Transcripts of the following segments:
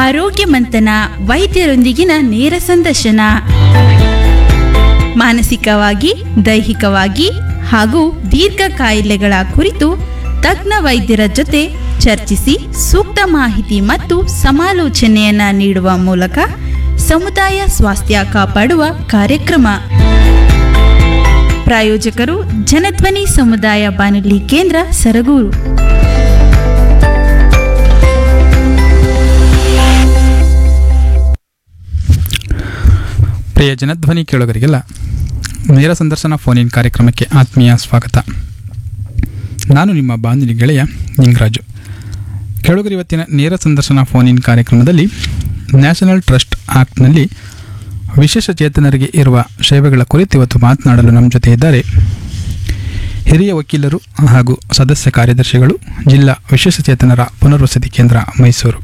ಆರೋಗ್ಯ ಮಂಥನ ವೈದ್ಯರೊಂದಿಗಿನ ನೇರ ಸಂದರ್ಶನ ಮಾನಸಿಕವಾಗಿ ದೈಹಿಕವಾಗಿ ಹಾಗೂ ದೀರ್ಘ ಕಾಯಿಲೆಗಳ ಕುರಿತು ತಜ್ಞ ವೈದ್ಯರ ಜೊತೆ ಚರ್ಚಿಸಿ ಸೂಕ್ತ ಮಾಹಿತಿ ಮತ್ತು ಸಮಾಲೋಚನೆಯನ್ನ ನೀಡುವ ಮೂಲಕ ಸಮುದಾಯ ಸ್ವಾಸ್ಥ್ಯ ಕಾಪಾಡುವ ಕಾರ್ಯಕ್ರಮ ಪ್ರಾಯೋಜಕರು ಜನಧ್ವನಿ ಸಮುದಾಯ ಬಾನುಲಿ ಕೇಂದ್ರ ಸರಗೂರು ಪ್ರಿಯ ಜನಧ್ವನಿ ಕೇಳುಗರಿಗೆಲ್ಲ ನೇರ ಸಂದರ್ಶನ ಫೋನ್ ಇನ್ ಕಾರ್ಯಕ್ರಮಕ್ಕೆ ಆತ್ಮೀಯ ಸ್ವಾಗತ ನಾನು ನಿಮ್ಮ ಬಾಂಧವಿ ಗೆಳೆಯ ನಿಂಗರಾಜು ಕೇಳುಗರು ಇವತ್ತಿನ ನೇರ ಸಂದರ್ಶನ ಫೋನ್ ಇನ್ ಕಾರ್ಯಕ್ರಮದಲ್ಲಿ ನ್ಯಾಷನಲ್ ಟ್ರಸ್ಟ್ ಆಕ್ಟ್ನಲ್ಲಿ ವಿಶೇಷ ಚೇತನರಿಗೆ ಇರುವ ಸೇವೆಗಳ ಕುರಿತು ಇವತ್ತು ಮಾತನಾಡಲು ನಮ್ಮ ಜೊತೆ ಇದ್ದಾರೆ ಹಿರಿಯ ವಕೀಲರು ಹಾಗೂ ಸದಸ್ಯ ಕಾರ್ಯದರ್ಶಿಗಳು ಜಿಲ್ಲಾ ವಿಶೇಷ ಚೇತನರ ಪುನರ್ವಸತಿ ಕೇಂದ್ರ ಮೈಸೂರು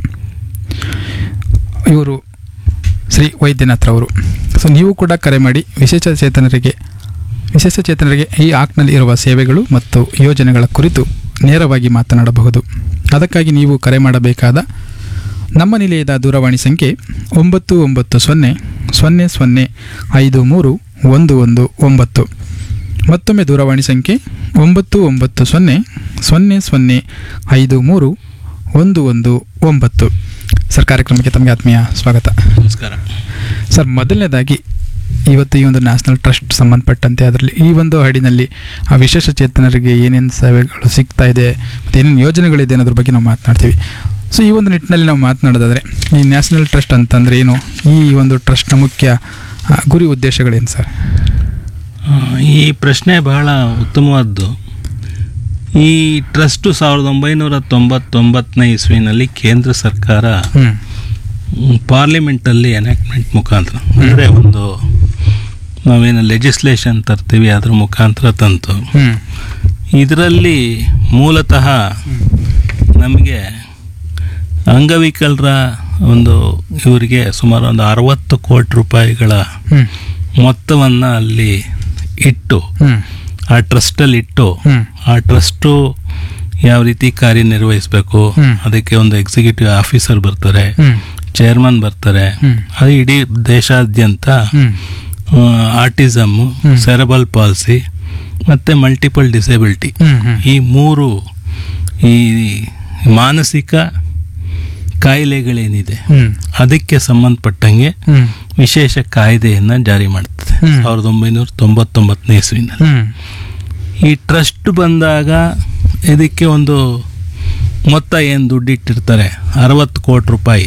ಇವರು ಶ್ರೀ ವೈದ್ಯನಾಥ್ರವರು ಸೊ ನೀವು ಕೂಡ ಕರೆ ಮಾಡಿ ವಿಶೇಷ ಚೇತನರಿಗೆ ವಿಶೇಷ ಚೇತನರಿಗೆ ಈ ಆಕ್ಟ್ನಲ್ಲಿ ಇರುವ ಸೇವೆಗಳು ಮತ್ತು ಯೋಜನೆಗಳ ಕುರಿತು ನೇರವಾಗಿ ಮಾತನಾಡಬಹುದು ಅದಕ್ಕಾಗಿ ನೀವು ಕರೆ ಮಾಡಬೇಕಾದ ನಮ್ಮ ನಿಲಯದ ದೂರವಾಣಿ ಸಂಖ್ಯೆ ಒಂಬತ್ತು ಒಂಬತ್ತು ಸೊನ್ನೆ ಸೊನ್ನೆ ಸೊನ್ನೆ ಐದು ಮೂರು ಒಂದು ಒಂದು ಒಂಬತ್ತು ಮತ್ತೊಮ್ಮೆ ದೂರವಾಣಿ ಸಂಖ್ಯೆ ಒಂಬತ್ತು ಒಂಬತ್ತು ಸೊನ್ನೆ ಸೊನ್ನೆ ಸೊನ್ನೆ ಐದು ಮೂರು ಒಂದು ಒಂದು ಒಂಬತ್ತು ಸರ್ ಕಾರ್ಯಕ್ರಮಕ್ಕೆ ತಮಗೆ ಆತ್ಮೀಯ ಸ್ವಾಗತ ನಮಸ್ಕಾರ ಸರ್ ಮೊದಲನೇದಾಗಿ ಇವತ್ತು ಈ ಒಂದು ನ್ಯಾಷನಲ್ ಟ್ರಸ್ಟ್ ಸಂಬಂಧಪಟ್ಟಂತೆ ಅದರಲ್ಲಿ ಈ ಒಂದು ಹಾಡಿನಲ್ಲಿ ಆ ವಿಶೇಷ ಚೇತನರಿಗೆ ಏನೇನು ಸೇವೆಗಳು ಸಿಗ್ತಾ ಇದೆ ಮತ್ತು ಏನೇನು ಯೋಜನೆಗಳಿದೆ ಅನ್ನೋದ್ರ ಬಗ್ಗೆ ನಾವು ಮಾತನಾಡ್ತೀವಿ ಸೊ ಈ ಒಂದು ನಿಟ್ಟಿನಲ್ಲಿ ನಾವು ಮಾತನಾಡೋದಾದರೆ ಈ ನ್ಯಾಷನಲ್ ಟ್ರಸ್ಟ್ ಅಂತಂದರೆ ಏನು ಈ ಒಂದು ಟ್ರಸ್ಟ್ನ ಮುಖ್ಯ ಆ, ಗುರಿ ಉದ್ದೇಶಗಳೇನು ಸರ್ ಆ, ಈ ಪ್ರಶ್ನೆ ಬಹಳ ಉತ್ತಮವಾದ್ದು ಈ ಟ್ರಸ್ಟು ಸಾವಿರದ ಒಂಬೈನೂರ ತೊಂಬತ್ತೊಂಬತ್ತನೇ ಇಸ್ವಿನಲ್ಲಿ ಕೇಂದ್ರ ಸರ್ಕಾರ ಹ್ಞೂ ಮ್, ಪಾರ್ಲಿಮೆಂಟಲ್ಲಿ ಎನಾಕ್ಟ್ಮೆಂಟ್ ಮುಖಾಂತರ ಅಂದರೆ ಒಂದು ನಾವೇನು ಲೆಜಿಸ್ಲೇಷನ್ ತರ್ತೀವಿ ಅದ್ರ ಮುಖಾಂತರ ತಂತು ಹ್ಞೂ ಇದರಲ್ಲಿ ಮೂಲತಃ ನಮಗೆ ಅಂಗವಿಕಲರ ಒಂದು ಇವರಿಗೆ ಸುಮಾರು ಒಂದು ಅರವತ್ತು ಕೋಟಿ ರೂಪಾಯಿಗಳ ಹ್ಞೂ ಮೊತ್ತವನ್ನು ಅಲ್ಲಿ ಇಟ್ಟು ಹ್ಞೂ ಆ ಟ್ರಸ್ಟಲ್ಲಿ ಇಟ್ಟು ಹ್ಞೂ ಆ ಟ್ರಸ್ಟು ಯಾವ ರೀತಿ ಕಾರ್ಯನಿರ್ವಹಿಸಬೇಕು ಹ್ಮ್. ಅದಕ್ಕೆ ಒಂದು ಎಕ್ಸಿಕ್ಯೂಟಿವ್ ಆಫೀಸರ್ ಬರ್ತಾರೆ ಹ್ಞೂ ಚೇರ್ಮನ್ ಬರ್ತಾರೆ ಹ್ಮ್. ಅದು ಇಡೀ ದೇಶಾದ್ಯಂತ ಹ್ಞೂ ಆಟಿಸಮ್ಮು ಹ್ಮ್. ಸೆರಬಲ್ ಪಾಲ್ಸಿ ಮತ್ತು ಮಲ್ಟಿಪಲ್ ಡಿಸೆಬಿಲಿಟಿ ಹ್ಞೂ ಹ್ಞೂ ಈ ಮೂರು ಈ ಮಾನಸಿಕ ಕಾಯಿಲೆಗಳೇನಿದೆ ಹ್ಞೂ ಅದಕ್ಕೆ ಸಂಬಂಧಪಟ್ಟಂಗೆ ಹ್ಞೂ ವಿಶೇಷ ಕಾಯ್ದೆಯನ್ನು ಜಾರಿ ಮಾಡ್ತದೆ ಹ್ಮ್. ಸಾವಿರದ ಒಂಬೈನೂರ ತೊಂಬತ್ತೊಂಬತ್ತನೇ ಇಸ್ವಿನಲ್ಲಿ ಹ್ಞೂ ಈ ಟ್ರಸ್ಟ್ ಬಂದಾಗ ಇದಕ್ಕೆ ಒಂದು ಮೊತ್ತ ಏನು ದುಡ್ಡಿಟ್ಟಿರ್ತಾರೆ ಅರವತ್ತು ಕೋಟಿ ರೂಪಾಯಿ